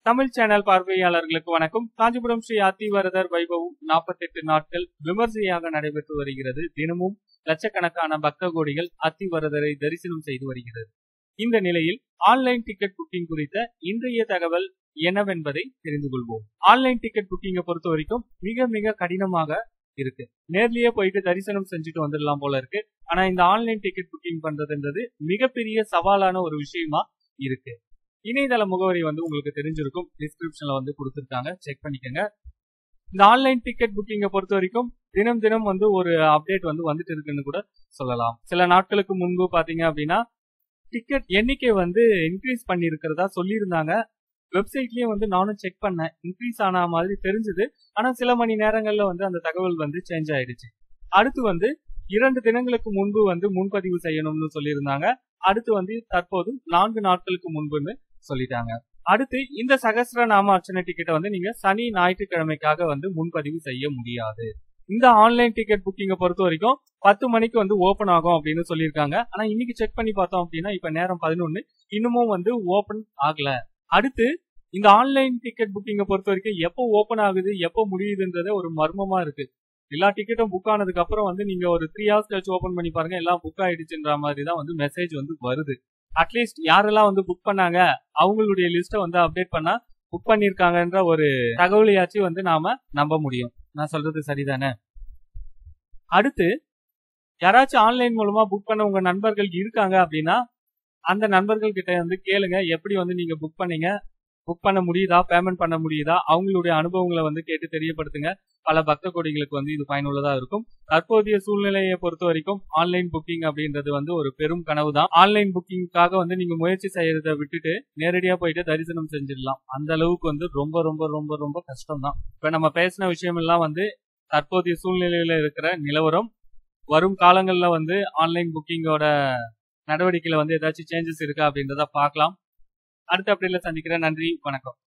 Tamil channel பார்வையாளர்களுக்கு வணக்கம் காஞ்சிபுரம் ஸ்ரீ அத்திவரதர் வைபவம் நாற்பத்தெட்டு நாட்கள் விமர்சையாக நடைபெற்று வருகிறது தினமும் லட்சக்கணக்கான பக்த கோடிகள் அத்திவரதரை தரிசனம் செய்து வருகிறது இந்த நிலையில் ஆன்லைன் டிக்கெட் புக்கிங் குறித்த இன்றைய தகவல் என்னவென்பதை தெரிந்து கொள்வோம் ஆன்லைன் டிக்கெட் புக்கிங்கை பொறுத்த வரைக்கும் மிக மிக கடினமாக இருக்கு நேர்லயே போயிட்டு தரிசனம் செஞ்சுட்டு வந்துடலாம் போல இருக்கு ஆனா இந்த ஆன்லைன் டிக்கெட் புக்கிங் பண்றதுன்றது மிகப்பெரிய சவாலான ஒரு விஷயமா இருக்கு இணையதள முகவரி வந்து உங்களுக்கு தெரிஞ்சிருக்கும் டிஸ்கிரிப்ஷன்ல வந்து கொடுத்துருக்காங்க செக் பண்ணிக்கோங்க இந்த ஆன்லைன் டிக்கெட் புக்கிங்கை பொறுத்த வரைக்கும் தினம் தினம் வந்து ஒரு அப்டேட் வந்து வந்துட்டு இருக்குன்னு கூட சொல்லலாம் சில நாட்களுக்கு முன்பு பாத்தீங்க அப்படின்னா டிக்கெட் எண்ணிக்கை வந்து இன்க்ரீஸ் பண்ணி இருக்கிறதா சொல்லியிருந்தாங்க வெப்சைட்லயே வந்து நானும் செக் பண்ணேன் இன்க்ரீஸ் ஆன மாதிரி தெரிஞ்சது ஆனா சில மணி நேரங்கள்ல வந்து அந்த தகவல் வந்து சேஞ்ச் ஆயிடுச்சு அடுத்து வந்து இரண்டு தினங்களுக்கு முன்பு வந்து முன்பதிவு செய்யணும்னு சொல்லியிருந்தாங்க அடுத்து வந்து தற்போது நான்கு நாட்களுக்கு முன்புன்னு சொல்லிட்டாங்க அடுத்து இந்த சகஸ்ர நாம அர்ச்சனை டிக்கெட்டை வந்து நீங்க சனி ஞாயிற்றுக்கிழமைக்காக வந்து முன்பதிவு செய்ய முடியாது இந்த ஆன்லைன் டிக்கெட் புக்கிங்கை பொறுத்த வரைக்கும் பத்து மணிக்கு வந்து ஓபன் ஆகும் அப்படின்னு சொல்லியிருக்காங்க ஆனா இன்னைக்கு செக் பண்ணி பார்த்தோம் அப்படின்னா இப்ப நேரம் பதினொன்னு இன்னமும் வந்து ஓபன் ஆகல அடுத்து இந்த ஆன்லைன் டிக்கெட் புக்கிங்கை பொறுத்த வரைக்கும் எப்போ ஓபன் ஆகுது எப்போ முடியுதுன்றத ஒரு மர்மமா இருக்கு எல்லா டிக்கெட்டும் புக் ஆனதுக்கு அப்புறம் வந்து நீங்க ஒரு த்ரீ ஹவர்ஸ் கழிச்சு ஓபன் பண்ணி பாருங்க எல்லாம் புக் ஆயிடுச்சுன்ற மாதிரி தான் வந்து மெசேஜ் வந்து வருது அட்லீஸ்ட் யாரெல்லாம் வந்து புக் பண்ணாங்க அவங்களுடைய லிஸ்ட்டை வந்து அப்டேட் பண்ணா புக் பண்ணிருக்காங்கன்ற ஒரு தகவலையாச்சும் வந்து நாம நம்ப முடியும் நான் சொல்றது சரிதானே அடுத்து யாராச்சும் ஆன்லைன் மூலமா புக் பண்ண உங்க நண்பர்கள் இருக்காங்க அப்படின்னா அந்த நண்பர்கள் கிட்ட வந்து கேளுங்க எப்படி வந்து நீங்க புக் பண்ணீங்க புக் பண்ண முடியுதா பேமெண்ட் பண்ண முடியுதா அவங்களுடைய அனுபவங்களை வந்து கேட்டு தெரியப்படுத்துங்க பல பக்த கோடிகளுக்கு வந்து இது பயனுள்ளதா இருக்கும் தற்போதைய சூழ்நிலையை பொறுத்த வரைக்கும் ஆன்லைன் புக்கிங் அப்படின்றது வந்து ஒரு பெரும் கனவு தான் ஆன்லைன் புக்கிங்காக வந்து நீங்க முயற்சி செய்யறதை விட்டுட்டு நேரடியா போயிட்டு தரிசனம் செஞ்சிடலாம் அந்த அளவுக்கு வந்து ரொம்ப ரொம்ப ரொம்ப ரொம்ப கஷ்டம் தான் இப்ப நம்ம பேசின விஷயம் எல்லாம் வந்து தற்போதைய சூழ்நிலையில இருக்கிற நிலவரம் வரும் காலங்கள்ல வந்து ஆன்லைன் புக்கிங்கோட நடவடிக்கையில வந்து ஏதாச்சும் சேஞ்சஸ் இருக்கா அப்படின்றத பார்க்கலாம் அடுத்த அப்படில சந்திக்கிறேன் நன்றி வணக்கம்